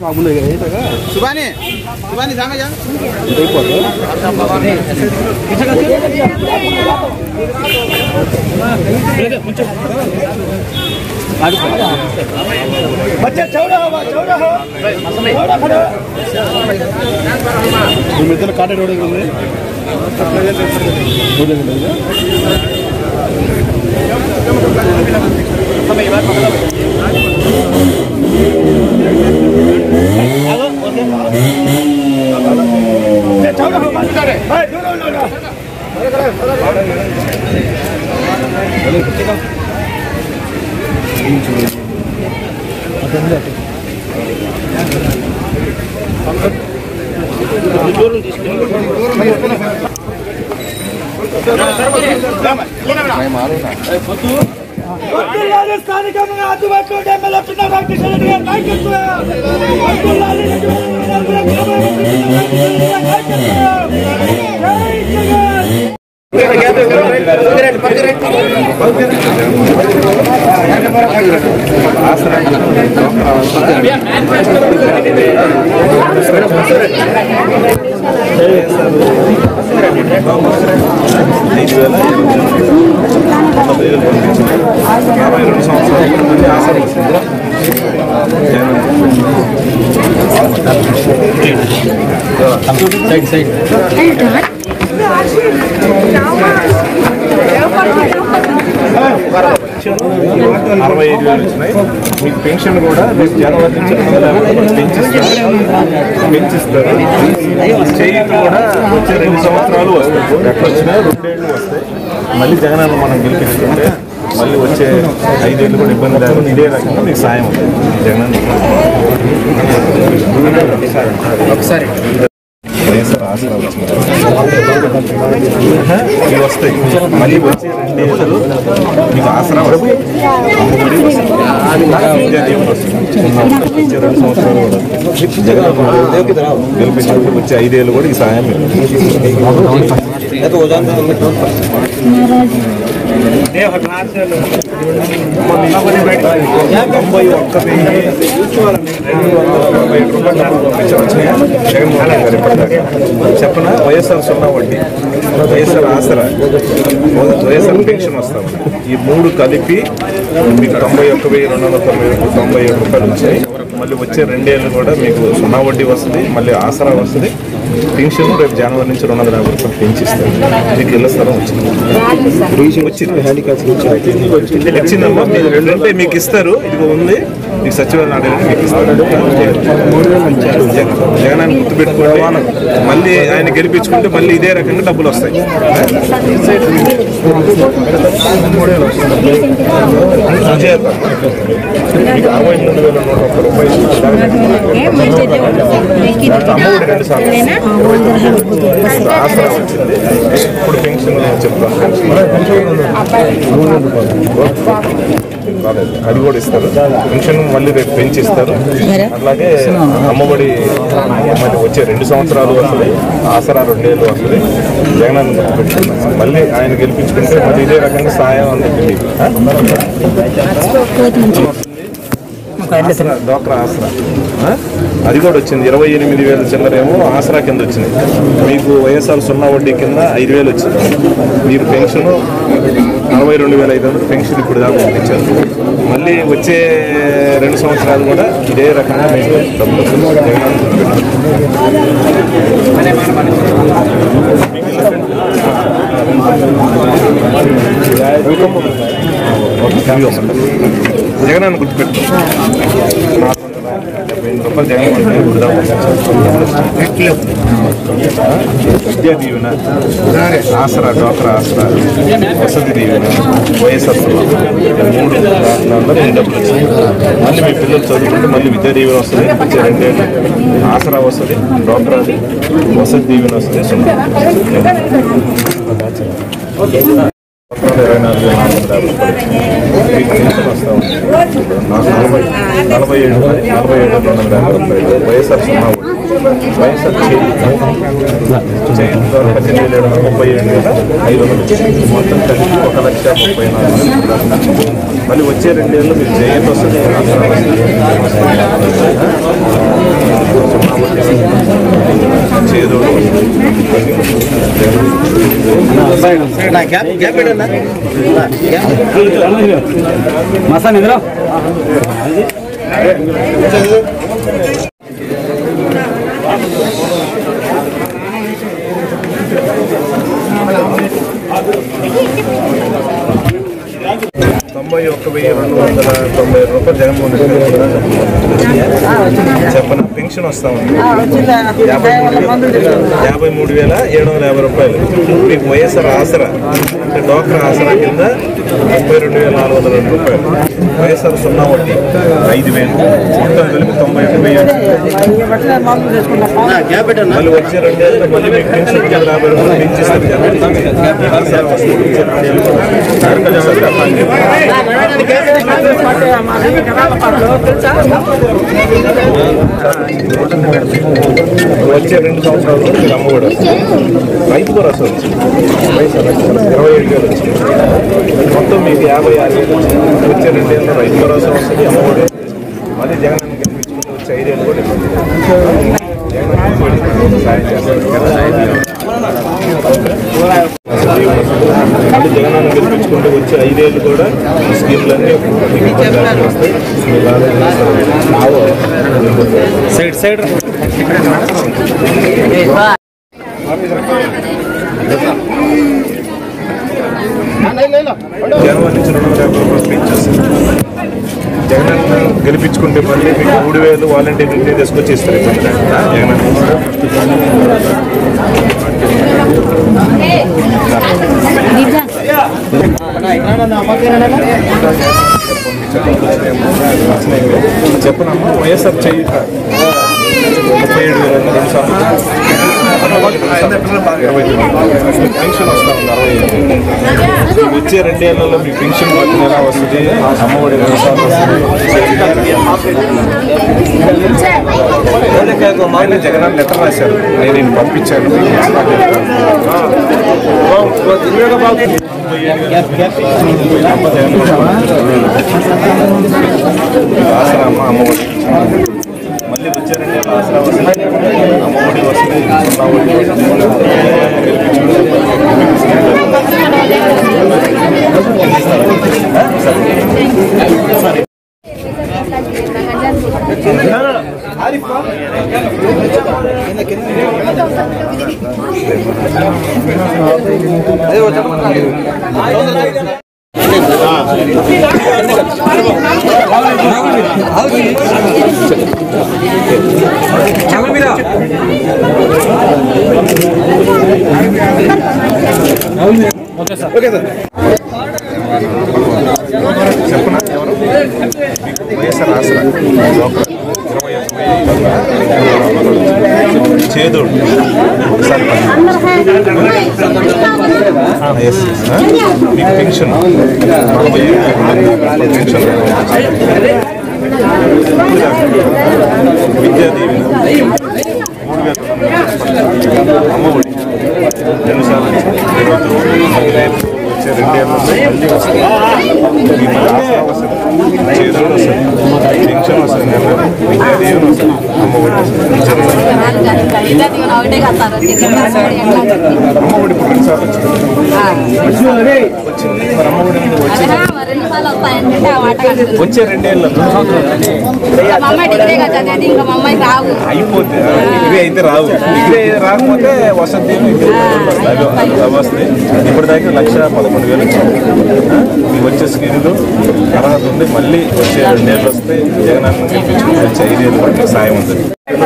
సుబాని సుబాని సామయ్య మీ ఇద్దరు contact road ఉంది వర్ధిల్లాలి స్థానికంగా అందుబాటులో ఉండే ఎమ్మెల్యే పిన్న వెంకటేశ్వర రెడ్డి గారి నాయకత్వం. వర్ధిల్లాలి నలుగురు గ్రామాల పిన్న వెంకటేశ్వర రెడ్డి గారి నాయకత్వం. జై జగన్ అరవై ఐదు వేలు వచ్చినాయి మీకు పెన్షన్ కూడా రేపు జనవరి నుంచి రెండు వందల యాభై రూపాయలు పెంచిస్తారు పెంచిస్తారు చేయూత కూడా వచ్చే రెండు సంవత్సరాలు వస్తాయి ఎట్లా వచ్చినా రెండేళ్ళు వస్తాయి మళ్ళీ జగనన్న మనం గెలిపించుకుంటే మళ్ళీ వచ్చే ఐదేళ్ళు కూడా ఇబ్బంది లేకుండా ఇదే రకంగా మీకు సాయం ఉంటుంది జగనన్న ఒకసారి వైఎస్ఆర్ ఆసరా వచ్చింది ఇవి వస్తాయి మళ్ళీ వచ్చే రెండేళ్ళు మీకు ఆసరా వస్తాయి అమ్మఒడి వస్తుంది. విద్యా దీవెన వస్తుంది. వచ్చే రెండు సంవత్సరాలు కూడా జగన్ గెలిపించుకుంటే వచ్చే ఐదేళ్ళు కూడా ఈ సాయం తొంభై ఒక్క వెయ్యి రెండు వందల తొంభై ఏడు రూపాయలు డబ్బులు పంపించారు వచ్చినాయా? జగన్మోహన్ రెడ్డి గారు ఇప్పటిదాకా చెప్పన వైఎస్ఆర్ సున్నా వడ్డీ వైఎస్ఆర్ ఆసరా వైఎస్ఆర్ పెన్షన్ వస్తాం ఈ మూడు కలిపి మీకు తొంభై ఒక్క వెయ్యి రెండు వందల తొంభై తొంభై ఏడు రూపాయలు వచ్చాయి మళ్ళీ వచ్చే రెండేళ్ళు కూడా మీకు సున్నా వడ్డీ వస్తుంది మళ్ళీ ఆసరా వస్తుంది పెన్షన్ రేపు జనవరి నుంచి రెండు వందల యాభై రూపాయలు పెంచిస్తారు మీకు ఇళ్ల స్థలం వచ్చింది వచ్చింది హ్యాండిక్యాప్స్ వచ్చిందమ్మా మీరు రెండంటే మీకు ఇస్తారు ఇదిగో ఉంది మీకు సచివాలయం అడగండి మీకు ఇస్తారు జగ- జగనాన్ని గుర్తుపెట్టుకోవాలి మళ్ళీ ఆయన గెలిపించుకుంటే మళ్ళీ ఇదే రకంగా డబ్బులు వస్తాయి చేద్దాం. మీకు అరవై మూడు వేల నూట ఒక్క రూపాయలు అమ్మఒడి రెండు సార్లు ఇప్పుడు ఆసరా వచ్చింది ఇప్పుడు పెన్షన్ చెప్తాను రాలేదు. అది కూడా ఇస్తారు పెన్షన్ మళ్ళీ రేపు పెంచిస్తారు అట్లాగే అమ్మఒడి మరి వచ్చే రెండు సంవత్సరాలు వస్తుంది ఆసరా రెండేళ్ళు వస్తుంది జగన్ పెట్టుకున్నాం మళ్ళీ ఆయన గెలిపించుకుంటే మళ్ళీ ఇదే రకంగా సాయం అందుతుంది మీకు ఆ? ఆసరా డోక్రా ఆసరా ఆ? అది కూడా వచ్చింది ఇరవై ఎనిమిది వేల చిల్లరేమో ఆసరా కింద వచ్చింది మీకు వైఎస్ఆర్ సున్నా వడ్డీ కింద ఐదు వేలు వచ్చింది మీరు పెన్షన్ అరవై రెండు వేల ఐదు వందలు పెన్షన్ ఇప్పుడు దాకా పంపించారు మళ్ళీ వచ్చే రెండు సంవత్సరాలు కూడా ఇదే రకంగా మీకు డబ్బులు వస్తుంది. జగనన్న గుర్తుపెట్టుకోండి. జగనాన్ని గుర్తుపెట్టు డెబ్బై ఎనిమిది రూపాయలు జగన్ ఇప్పుడు దాకా పంపించారు. విద్యా దీవెన ఆసరా డోక్రా ఆసరా వసతి దీవెన వైఎస్ఆర్ సున్నా. ఈ మూడు దాంట్లో రెండు డబ్బులు వచ్చాయి మళ్ళీ మీ పిల్లలు చదువుకుంటే మళ్ళీ విద్యా దీవెన వస్తుంది వచ్చే రెండేళ్ళు ఆసరా వస్తుంది డోక్రాది వసతి దీవెన వస్తుంది సున్నా మొత్తం ఇరవై నాలుగు వేల నాలుగు వందల యాభై రూపాయలు. మీకు పెన్షన్ వస్తా ఉంది. నాకు నలభై నలభై ఏడు నలభై ఏడు రెండు వందల యాభై రూపాయలు వైఎస్ఆర్ సున్నా ఒకటి. వైఎస్ఆర్ చేయి చేయి ద్వారా పద్దెనిమిది వేల ఏడు వందల ముప్పై ఏడు వేల ఐదు వందలు మొత్తం కలిపి ఒక లక్ష ముప్పై నాలుగు వేలు మళ్ళీ వచ్చే రెండేళ్ళు మీకు జయంతి వస్తుంది చేదు గ్యాప్ గ్యాప్ పెట్టండి మసాన్ ఇందులో తొంభై ఒక్క వెయ్యి రెండు వందల తొంభై ఐదు రూపాయలు జగన్మోహన్ రెడ్డి గారు కూడా చెప్పన పెన్షన్ వస్తా ఉంది యాభై మూడు వేల- యాభై మూడు వేల ఏడు వందల యాభై రూపాయలు మీకు వైఎస్ఆర్ ఆసరా అంటే డోక్రా ఆసరా కింద ముప్పై రెండు వేల నాలుగు వందల రెండు రూపాయలు వైఎస్ఆర్ సున్నా వడ్డీ ఐదు వేలు మొత్తం కలిపి తొంభై ఒక్క వెయ్యి గ్యాప్ పెట్టండి మళ్ళీ వచ్చే రెండేళ్ళు మళ్ళీ మీకు పెన్షన్ కింద యాభై రూపాయలు పెంచిస్తారు జగన్ ఆసరా వస్తుంది. వచ్చే రెండేళ్ళు కూడా. వచ్చే రెండు సంవత్సరాలు మీరు అమ్మఒడి వస్తుంది రైతు భరోసా వచ్చింది రైతు భరోసా ఇరవై ఏడు వేలు వచ్చింది మొత్తం మీకు యాభై ఆరు వేలు వచ్చింది వచ్చే రెండేళ్ళు రైతు భరోసా వస్తుంది అమ్మఒడి మళ్ళీ జగన్ అన్న గెలిపించుకుంటూ వచ్చే ఐదేళ్ళు కూడా ఇబ్బంది లేదు. జగన్ అన్న కూడా సాయం చేస్తారు మళ్ళీ జగన్ అన్న గెలిపించుకుంటూ వచ్చే ఐదేళ్ళు కూడా ఈ స్కీమ్లన్నీ మీకు ఇబ్బంది లేకుండా వస్తాయి మీరు ఆలోచించాలి. సైడ్ సైడ్ జనవరి నుంచి రెండు వందల యాభై రూపాయలు పెంచేస్తారు జగన్ అన్న గెలిపించుకుంటే మళ్ళీ మీకు మూడు వేలు వాలంటీర్ ఇంటికి తీసుకొచ్చి ఇస్తారు ఇప్పుడు. జగన్ అన్న చెప్పనమ్మా వైఎస్ఆర్ చెయ్యి ముప్పై ఏడు వేల రెండు సంవత్సరాలు ఇరవై తొమ్మిది పెన్షన్ వస్తా ఉంది అరవై ఐదు వచ్చే రెండేళ్లలో మీ పెన్షన్ పట్టిన ఎలా వస్తుంది అమ్మఒడి రెండు సార్లు వస్తుంది ఆయన జగన్ లెటర్ రాశారు నేను నేను పంపించాను ఆసరా అమ్మ అమ్మఒడి మళ్ళీ వచ్చే రెండేళ్ళు ఆసరా వస్తుంది అమ్మఒడి వస్తుంది సున్నా ఒడి చెప్పనా ఎవరు మీకు వైఎస్ఆర్ ఆసరా ఇరవై ఒక్క వెయ్యి చేదోడు ఒకసారి ఎస్ మీకు పెన్షన్ నలభై ఏడు పెన్షన్ విద్యా దీవెన మూడు వేల అమ్మఒడి రెండు సార్లు ఇరవై తొమ్మిది మళ్ళీ రేపు వచ్చే రెండేళ్ళు మళ్ళీ వస్తుంది మీ మళ్ళీ ఆసరా వస్తుంది చేదోడు వస్తుంది పెన్షన్ వస్తుంది విద్యా దీవెన వస్తుంది అమ్మఒడి వస్తుంది పెన్షన్ వస్తుంది అమ్మఒడి ఇప్పుడు రెండు సార్లు వచ్చింది వచ్చింది మరి అమ్మఒడి ఎందుకు వచ్చింది వచ్చే రెండేళ్ళు మా అమ్మాయి డిగ్రీ కదా చదివేది ఇంకా మా అమ్మాయి రావు అయిపోతే డిగ్రీ అయితే రావు డిగ్రీ రాకపోతే వసతి వస్తాయి ఇప్పుడు దాకా లక్ష పదకొండు వేలు వచ్చింది ఆ? మీకు వచ్చే స్కీములు అర్హత ఉంది మళ్ళీ వచ్చే రెండేళ్ళు వస్తే జగనన్న గెలిపించుకుని వచ్చే ఐదేళ్ళు పట్ల సాయం ఉంటుంది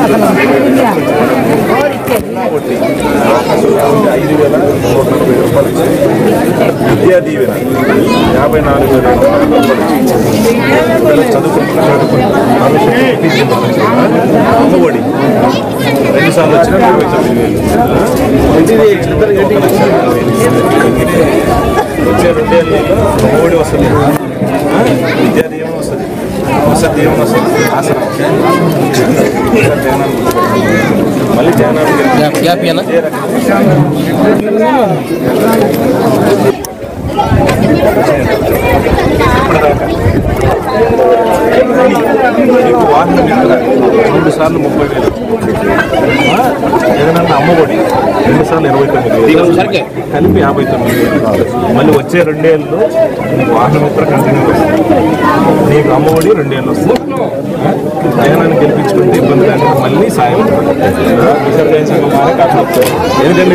వడ్డీ. ఐదు వేల నూట నలభై రూపాయలు ఇచ్చింది విద్యా దీవెన యాభై నాలుగు వేల రెండు వందల రూపాయలు ఇచ్చింది పిల్లలు చదువుకుంటున్న చదువుకుంటున్న అమ్మఒడి రెండు సార్లు వచ్చిన ఇరవై తొమ్మిది వేలు ఒక లక్ష నలభై వేలు. వచ్చే రెండేళ్ళలో అమ్మఒడి వస్తుంది ఆ? విద్యా దీవెన వస్తుంది వసతి దీవెన వస్తుంది ఆసనం మళ్ళీ జగన్ మీకు వాహనం మిత్ర రెండు సార్లు ముప్పై వేలు ఆ, జగనన్న అమ్మఒడి రెండు సార్లు ఇరవై తొమ్మిది వేలు కలిపి యాభై తొమ్మిది వేలు మళ్ళీ వచ్చే రెండేళ్ళు నీకు వాహన మిత్ర కంటిన్యూ వస్తుంది నీకు అమ్మఒడి రెండేళ్ళు వస్తుంది జగనాన్ని గెలిపించుకుంటే ఇబ్బంది లేకుండా మళ్ళీ సాయం విసర్జన సంఘం వారే కాకపోతే ఎందుకంటే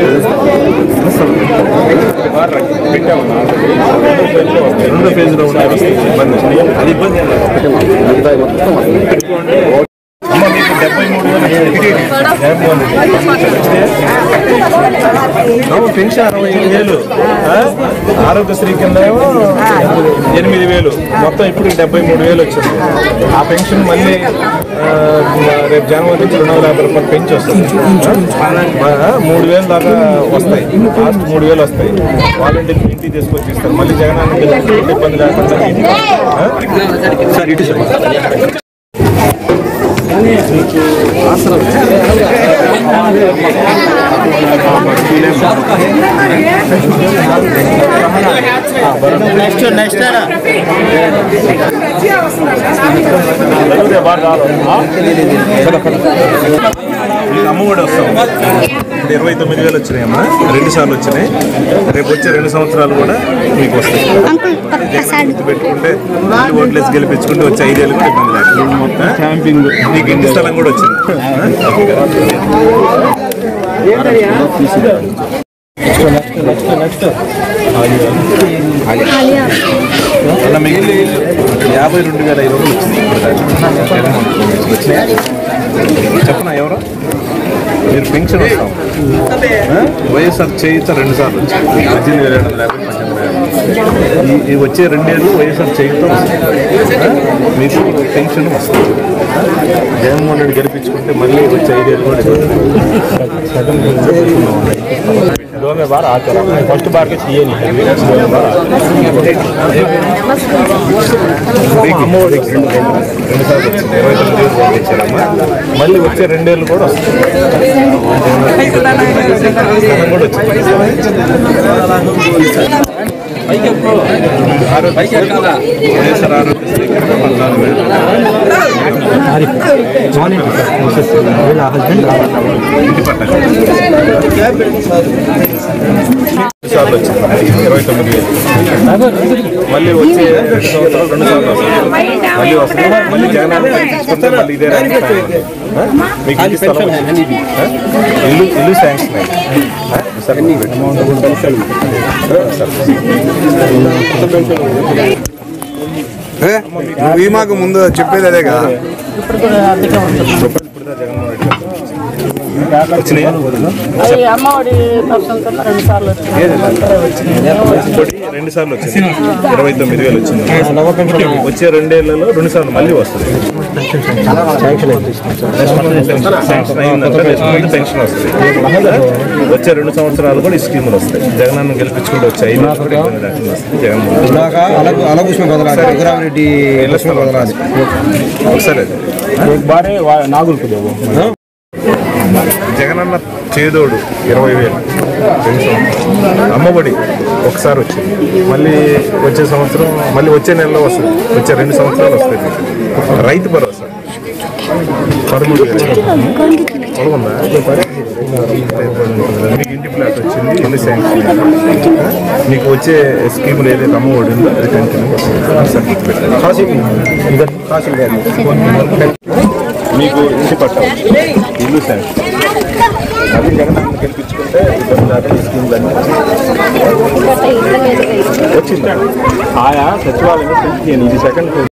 రెండో ఫేజ్లో ఉన్నాయి వస్తాయి ఇబ్బంది అది ఇబ్బంది ఏం లేదు. అమ్మ మీకు డెబ్బై మూడు వేలు వచ్చింది. జగన్మోహన్ రెడ్డి. అవును, పెన్షన్ అరవై ఐదు వేలు ఆ? ఆరోగ్యశ్రీ కింద ఏమో ఎనిమిది వేలు మొత్తం ఇప్పుడు డెబ్బై మూడు వేలు వచ్చింది ఆ పెన్షన్ మళ్ళీ ఆ, రేపు జనవరి నుంచి రెండు వందల యాభై రూపాయలు పెంచి వస్తుంది ఆ, మూడు వేలు దాకా వస్తాయి లాస్ట్ మూడు వేలు వస్తాయి వాలంటీర్ ఇంటికి తీసుకొచ్చి ఇస్తారు మళ్ళీ జగన్ ఇబ్బంది లేకుండా ఆ? సార్ ఇటు సార్ నెక్స్ట్ నెక్స్ట్ మీకు అమ్మఒడి వస్తాం ఇప్పుడు ఇరవై తొమ్మిది వేలు వచ్చినాయమ్మా రెండు సార్లు వచ్చినాయి రేపు వచ్చే రెండు సంవత్సరాలు కూడా మీకు వస్తాయి జగన్ గుర్తు పెట్టుకుంటే మళ్ళీ ఓట్లేసి గెలిపించుకుంటే వచ్చే ఐదేళ్ళు కూడా ఇబ్బంది లేకుండా క్యాంపింగ్ మీకు ఇంటి స్థలం కూడా వచ్చింది అలా మిగిలి యాభై రెండు వేల ఐదు వందలు వచ్చింది ఇప్పుడు వచ్చినాయి చెప్పనా ఎవరు మీరు పెన్షన్ వస్తాం ఆ? వైఎస్ఆర్ చేయిత రెండు సార్లు వచ్చింది పద్దెనిమిది వేల ఏడు వందల యాభై పద్దెనిమిది వేల ఈ- ఈ వచ్చే రెండేళ్ళు వైఎస్ఆర్ చేయిత వస్తుంది ఆ? మీకు పెన్షన్ వస్తుంది జగన్మోహన్ రెడ్డి గెలిపించుకుంటే మళ్ళీ వచ్చే ఐదేళ్ళు కూడా दो में बार आते रहा फर्स्ट बार के चाहिए नहीं दो में बार మీకు అమ్మఒడి రెండు రెండు సార్లు వచ్చింది ఇరవై తొమ్మిది వేలు వాళ్ళు ఇచ్చారమ్మా మళ్ళీ వచ్చే రెండేళ్ళు కూడా వస్తుంది స్థలం కూడా వచ్చింది ఆరోగ్యశ్రీ వైఎస్ఆర్ ఆరోగ్యశ్రీ కింద పద్నాలుగు వేలు ఇంటి పట్టక సార్లు వచ్చింది ఇరవై తొమ్మిది వేలు మళ్ళీ వచ్చే రెండు సంవత్సరాలు రెండు సార్లు వస్తుంది మళ్ళీ వస్తుంది మళ్ళీ జగన్ తీసుకుంటే మళ్ళీ ఇదే ర్యాంక్ ఫైనల్. ఆ? మీకు ఇంటి స్థలం వచ్చింది. ఆ? ఇల్లు ఇల్లు శాంక్షన్ అయింది. ఆ? సరే, నువ్వు మాకు ముందు చెప్పేది అదే కదా ఇప్పుడుదా జగన్మోహన్ రెడ్డి గారు? వచ్చినాయా అమ్మఒడి పథకం కింద రెండు సార్లు ఇంకోటి రెండు సార్లు వచ్చింది ఇరవై తొమ్మిది వేలు వచ్చింది వచ్చే రెండేళ్లలో రెండు సార్లు మళ్ళీ వస్తుంది శాంక్షన్ అయిందంటే నెక్స్ట్ మంత్ పెన్షన్ వస్తుంది వచ్చే రెండు సంవత్సరాలు కూడా ఈ స్కీములు వస్తాయి జగనన్న గెలిపించుకుంటూ వచ్చాయి ఐదు కూడా ఇబ్బంది లేకుండా వస్తుంది జగన్మోహన్ రెడ్డి. అలగు అలగుష్మ బదలాలి రఘురామరెడ్డి ఇళ్ళ స్థలం బదలాలి ఒకసారి అది. एक बार है वहाँ नागुल को देवो జగనన్న చేదోడు ఇరవై వేలు పెన్షన్ అమ్మఒడి ఒకసారి వచ్చింది మళ్ళీ వచ్చే సంవత్సరం మళ్ళీ వచ్చే నెలలో వస్తుంది వచ్చే రెండు సంవత్సరాలు వస్తాయి మీకు. రైతు భరోసా పదమూడు వేలు పొడవుందా? మీకు ఇంటి ప్లాట్ వచ్చింది ఇల్లు శాంక్షన్ అయింది. మీకు వచ్చే స్కీములు ఏదైతే అమ్మఒడి ఉందో అది కంటిన్యూ వస్తుంది సర్టిఫికెట్ మీకు ఇంటి పట్ట ఇల్లు శాంక్షన్ అది జగన్ అన్న గెలిపించుకుంటే ఇబ్బంది లేకుండా ఈ స్కీమ్లు అన్నీ వచ్చింది आया सचिवालय में प्रिंट किया नहीं सेकंड